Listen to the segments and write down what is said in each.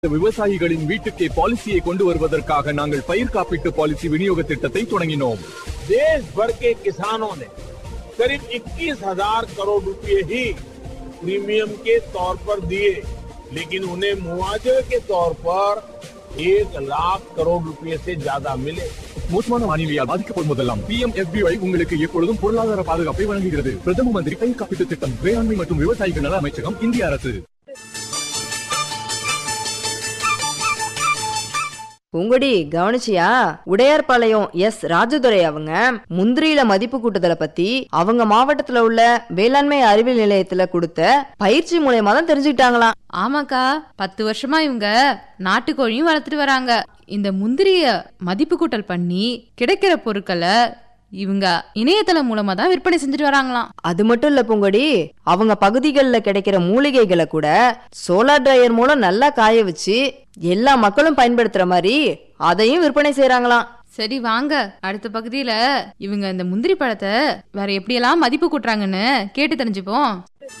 விவசாயிகளின் வீட்டுக்கே பாலிசியை கொண்டு வருவதற்காக நாங்கள் பயிர் காப்பீட்டு பாலிசி விநியோக திட்டத்தை தொடங்கினோம் देश भर के किसानों ने करीब 21,000 करोड़ रुपए ही प्रीमियम के तौर पर दिए लेकिन उन्हें मुआवजे के तौर पर एक लाख करोड़ रुपए से ज्यादा मिले மோசமான வானிலையால் பாதிக்கப்படும் போதெல்லாம் பிஎம் எஸ்பிஐ உங்களுக்கு எப்பொழுதும் பொருளாதார பாதுகாப்பை வழங்குகிறது பிரதம மந்திரி பயிர் காப்பீட்டு திட்டம் வேளாண்மை மற்றும் விவசாயிகள் நல அமைச்சகம் இந்திய அரசு பூங்கொடி கவனிச்சியா உடையார்பாளையம் எஸ் ராஜதுரை அவங்க முந்திரியில மதிப்பு கூட்டுதலை பத்தி அவங்க மாவட்டத்துல உள்ள வேளாண்மை அறிவியல் நிலையத்துல கொடுத்த பயிற்சி மூலயமா தான் தெரிஞ்சுக்கிட்டாங்களாம் ஆமாக்கா பத்து வருஷமா இவங்க நாட்டுக்கோழியும் வளர்த்துட்டு வராங்க இந்த முந்திரிய மதிப்பு கூட்டல் பண்ணி கிடைக்கிற பொருட்களை இவங்க இணையதளம் மூலமா தான் விற்பனை செஞ்சுட்டு வராங்களாம் அது மட்டும் இல்ல பூங்கொடி அவங்க பகுதிகளில் கிடைக்கிற மூலிகைகளை கூட சோலார் டிரையர் மூலம் நல்லா காய வச்சு எல்லா மக்களும் பயன்படுத்துற மாதிரி அதையும் விற்பனை செய்றாங்களாம் சரி வாங்க அடுத்த பகுதியில இவங்க இந்த முந்திரி பழத்தை வேற எப்படியெல்லாம் மதிப்பு கூட்டுறாங்கன்னு கேட்டு தெரிஞ்சுப்போம்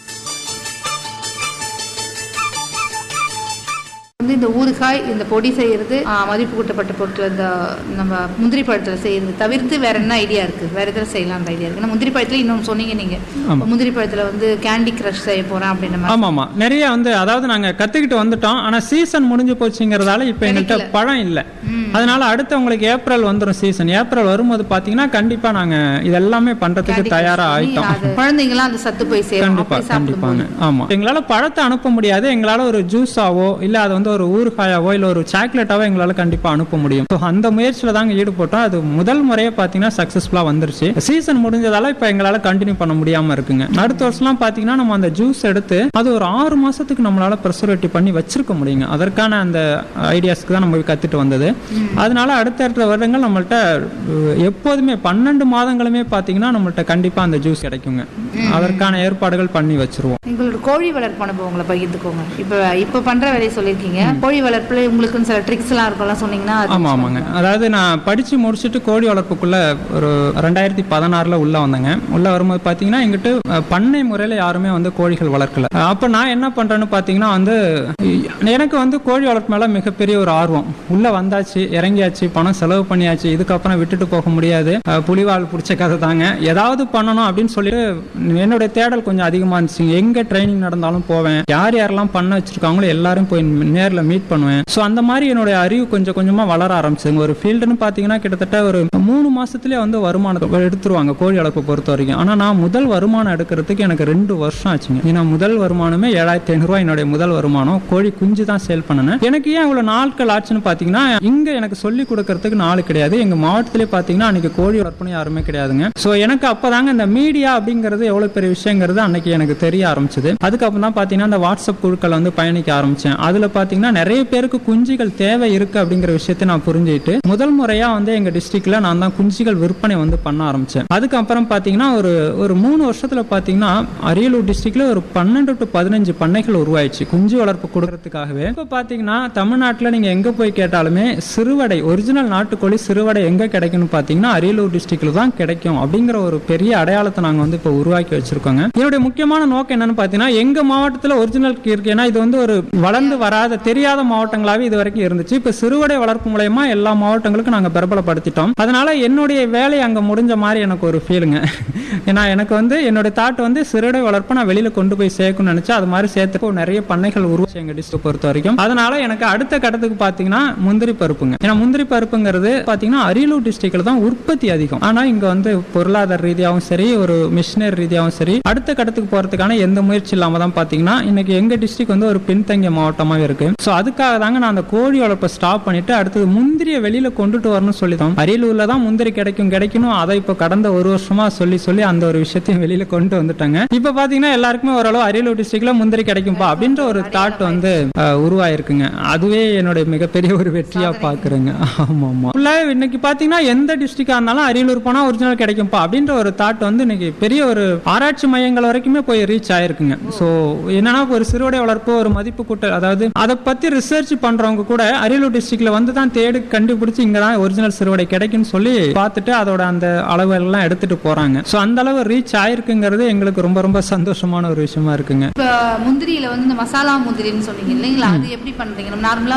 வந்து இந்த ஊறுகாய் இந்த பொடி செய்யறது ஆ, மதிப்பு கூட்டப்பட்ட பொருட்கள் இந்த நம்ம முந்திரி பழத்துல செய்யறது தவிர்த்து வேற என்ன ஐடியா இருக்கு வேற எதுல செய்யலாம் அந்த ஐடியா இருக்கு ஏன்னா முந்திரி பழத்துல இன்னொன்று சொன்னீங்க நீங்க ஆமா. முந்திரி பழத்துல வந்து கேண்டி கிரஷ் செய்ய போறேன் அப்படின்ற மாதிரி ஆமா ஆமா நிறைய வந்து அதாவது நாங்க கத்துக்கிட்டு வந்துட்டோம் ஆனா சீசன் முடிஞ்சு போச்சுங்கிறதால இப்ப எங்கள்கிட்ட கிடைக்கல. பழம் இல்ல அதனால அடுத்து உங்களுக்கு ஏப்ரல் வந்துரும் சீசன் ஏப்ரல் வரும்போது பாத்தீங்கன்னா கண்டிப்பா நாங்க இதெல்லாமே பண்றதுக்கு Candy Crush தயாரா பண்ணி ஆயிட்டோம் அது குழந்தைங்களாம் அந்த சத்து போய் சேரும் கண்டிப்பா அப்படி கண்டிப்பாங்க சாப்பிடும்போது ஆமா எங்களால பழத்தை அனுப்ப முடியாது எங்களால ஒரு ஜூஸாவோ இல்ல அது வந்து ஒரு ஊறுகாயாவோ இல்ல ஒரு சாக்லேட்டாவோ எங்களால கண்டிப்பா அனுப்ப முடியும் So, அந்த முயற்சியில தாங்க ஈடுபட்டோம் அது முதல் முறையே பாத்தீங்கன்னா சக்சஸ்ஃபுல்லா வந்துருச்சு சீசன் முடிஞ்சதால இப்ப எங்களால கண்டினியூ பண்ண முடியாம இருக்குங்க அடுத்த வருஷம்லாம் பாத்தீங்கன்னா நம்ம அந்த ஜூஸ் எடுத்து அது ஒரு ஆறு மாசத்துக்கு நம்மளால ப்ரெசர்வேட்டிவ் பண்ணி வச்சிருக்க முடியுங்க அதற்கான அந்த ஐடியாஸ்க்கு தான் நம்ம கத்துட்டு வந்தது அதனால அடுத்தடுத்த வருடங்கள் நம்மள்ட்ட அஹ், எப்போதுமே பன்னெண்டு மாதங்களுமே பாத்தீங்கன்னா நம்மள்ட்ட கண்டிப்பா அந்த ஜூஸ் கிடைக்குங்க அதற்கான ஏற்பாடுகள் பண்ணி வச்சிருவோம் எங்களோட கோழி வளர்ப்பு அனுபவங்களை பகிர்ந்துக்கோங்க இப்ப இப்ப பண்ற வேலையை சொல்லியிருக்கீங்க கோழி வளர்ப்புல உங்களுக்குன்னு சில ட்ரிக்ஸ் எல்லாம் இருக்கும்லாம் சொன்னீங்கன்னா அது ஆமா ஆமாங்க அதாவது நான் படிச்சு முடிச்சுட்டு கோழி வளர்ப்புக்குள்ள ஒரு ரெண்டாயிரத்தி பதினாறுல உள்ள வந்தேங்க உள்ள வரும்போது பாத்தீங்கன்னா எங்கிட்ட அஹ், பண்ணை முறையில யாருமே வந்து கோழிகள் வளர்க்கல அஹ், அப்ப நான் என்ன பண்றேன்னு பாத்தீங்கன்னா வந்து எனக்கு வந்து கோழி வளர்ப்பு மேல மிகப்பெரிய ஒரு ஆர்வம் உள்ள வந்தாச்சு இறங்கியாச்சு பணம் செலவு பண்ணியாச்சு இதுக்கப்புறம் விட்டுட்டு போக முடியாது அஹ், புலிவால் பிடிச்ச கதை தாங்க ஏதாவது பண்ணணும் அப்படின்னு சொல்லிட்டு என்னுடைய தேடல் கொஞ்சம் அதிகமா இருந்துச்சு எங்க ட்ரைனிங் நடந்தாலும் போவேன் யார் யாரெல்லாம் பண்ண வச்சிருக்காங்களோ எல்லாரும் போய் நேர்ல மீட் பண்ணுவேன் ஸோ அந்த மாதிரி என்னுடைய அறிவு கொஞ்சம் கொஞ்சமா வளர ஆரம்பிச்சுங்க ஒரு ஃபீல்டுன்னு பாத்தீங்கன்னா கிட்டத்தட்ட ஒரு மூணு மாசத்துலயே வந்து வருமானத்தை எடுத்துருவாங்க கோழி வளர்ப்பு பொறுத்த வரைக்கும் ஆனா நான் முதல் வருமானம் எடுக்கிறதுக்கு எனக்கு ரெண்டு வருஷம் ஆச்சுங்க ஏன்னா முதல் வருமானமே ஏழாயிரத்தி ஐநூறு ரூபாய் என்னுடைய முதல் வருமானம் கோழி குஞ்சு தான் சேல் பண்ணினேன் எனக்கு ஏன் இவ்வளவு நாட்கள் ஆச்சுன்னு பாத்தீங்கன்னா இங்க எனக்கு சொல்லி கொடுக்கறதுக்கு நாள் கிடையாது எங்க மாவட்டத்திலே பாத்தீங்கன்னா அன்னைக்கு கோழி வளர்ப்புன்னு யாருமே கிடையாதுங்க ஸோ எனக்கு அப்பதாங்க இந்த மீடியா அப்படிங்கிறது எவ்வளவு பெரிய விஷயங்கிறது அன்னைக்கு எனக்கு தெரிய ஆரம்பிச்சது அதுக்கப்புறம் தான் பாத்தீங்கன்னா இந்த வாட்ஸ்அப் குழுக்கள் வந்து பயணிக்க ஆரம்பிச்சேன் அதுல பாத்தீங்கன்னா நிறைய பேருக்கு குஞ்சுகள் தேவை இருக்கு அப்படிங்கிற விஷயத்தை நான் புரிஞ்சுக்கிட்டு முதல் முறையா வந்து எங்க டிஸ்ட்ரிக்ட்ல நான் தான் குஞ்சுகள் விற்பனை வந்து பண்ண ஆரம்பிச்சேன் அதுக்கப்புறம் பாத்தீங்கன்னா ஒரு ஒரு மூணு வருஷத்துல பாத்தீங்கன்னா அரியலூர் டிஸ்ட்ரிக்ட்ல ஒரு பன்னெண்டு டு பதினஞ்சு பண்ணைகள் உருவாயிடுச்சு குஞ்சு வளர்ப்பு கொடுக்கறதுக்காகவே இப்ப பாத்தீங்கன்னா தமிழ்நாட்டுல நீங்க எங்க போய் கேட்டாலுமே சிறுவடை ஒரிஜினல் நாட்டுக்கோழி சிறுவடை எங்க கிடைக்கும்னு பாத்தீங்கன்னா அரியலூர் டிஸ்ட்ரிக்ட்ல தான் கிடைக்கும் அப்படிங்கிற ஒரு பெரிய அடையாளத்தை நாங்க வந்து இப்ப உருவாக்கி வச்சிருக்கோங்க என்னுடைய முக்கியமான நோக்கம் என்னன்னு பாத்தீங்கன்னா எங்க மாவட்டத்துல ஒரிஜினல் இருக்கு ஏன்னா இது வந்து ஒரு வளர்ந்து வராத தெரியாத மாவட்டங்களாவே இது வரைக்கும் இருந்துச்சு இப்ப சிறுவடை வளர்ப்பு மூலயமா எல்லா மாவட்டங்களுக்கும் நாங்க பிரபலப்படுத்திட்டோம் அதனால என்னுடைய வேலை அங்க முடிஞ்ச மாதிரி எனக்கு ஒரு ஃபீலுங்க ஏன்னா எனக்கு வந்து என்னுடைய தாட் வந்து சிறுவடை வளர்ப்பை நான் வெளியில கொண்டு போய் சேர்க்கணும்னு நினைச்சா அது மாதிரி சேர்த்து நிறைய பண்ணைகள் உருவாச்சு எங்க டிஸ்ட்ரிக்ட் பொறுத்த வரைக்கும் அதனால எனக்கு அடுத்த கட்டத்துக்கு பாத்தீங்கன்னா முந்திரி பருப்புங்க ஏன்னா முந்திரி பருப்புங்கிறது பாத்தீங்கன்னா அரியலூர் டிஸ்ட்ரிக்ட்ல தான் உற்பத்தி அதிகம் ஆனா இங்க வந்து பொருளாதார ரீதியாகவும் சரி ஒரு மிஷினரி ரீதியாகவும் சரி அடுத்த கட்டத்துக்கு போறதுக்கான எந்த முயற்சி இல்லாம தான் பாத்தீங்கன்னா இன்னைக்கு எங்க டிஸ்ட்ரிக்ட் வந்து ஒரு பின்தங்கிய மாவட்டமாக இருக்கு ஸோ அதுக்காக தாங்க நான் அந்த கோழி வளர்ப்பை ஸ்டாப் பண்ணிட்டு அடுத்தது முந்திரியை வெளியில கொண்டுட்டு வரணும்னு சொல்லிட்டோம் அரியலூர்ல தான் முந்திரி கிடைக்கும் கிடைக்கணும் அதை இப்போ கடந்த ஒரு வருஷமா சொல்லி சொல்லி அந்த ஒரு விஷயத்தையும் வெளியில கொண்டு வந்துட்டாங்க இப்போ பாத்தீங்கன்னா எல்லாருக்குமே ஓரளவு அரியலூர் டிஸ்ட்ரிக்ட்ல முந்திரி கிடைக்கும்பா அப்படின்ற ஒரு தாட் வந்து அஹ், உருவாயிருக்குங்க அதுவே என்னுடைய மிகப்பெரிய ஒரு வெற்றியா பாக்குறேங்க ஆமா ஆமா ஃபுல்லாவே இன்னைக்கு பாத்தீங்கன்னா எந்த டிஸ்ட்ரிக்டா இருந்தாலும் அரியலூர் போனா ஒரிஜினல் கிடைக்கும்பா அப்படின்ற ஒரு தாட் வந்து இன்னைக்கு பெரிய ஒரு ஆராய்ச்சி மையங்கள் வரைக்குமே போய் ரீச் ஆயிருக்குங்க ஸோ என்னன்னா ஒரு சிறுவடை வளர்ப்பு ஒரு மதிப்பு கூட்டல் அதாவது அதை பத்தி ரிசர்ச் பண்றவங்க கூட அரியலூர் டிஸ்ட்ரிக்ட்ல வந்து தான் தேடி கண்டுபிடிச்சு இங்க தான் ஒரிஜினல் சிறுவடை கிடைக்கும்னு சொல்லி பார்த்துட்டு அதோட அந்த அளவு எல்லாம் எடுத்துட்டு போறாங்க ஸோ அந்த அளவு ரீச் ஆயிருக்குங்கிறது எங்களுக்கு ரொம்ப ரொம்ப சந்தோஷமான ஒரு விஷயமா இருக்குங்க இப்ப முந்திரியில வந்து இந்த மசாலா முந்திரின்னு சொன்னீங்க இல்லைங்களா அது எப்படி பண்றீங்க நம்ம நார்மலா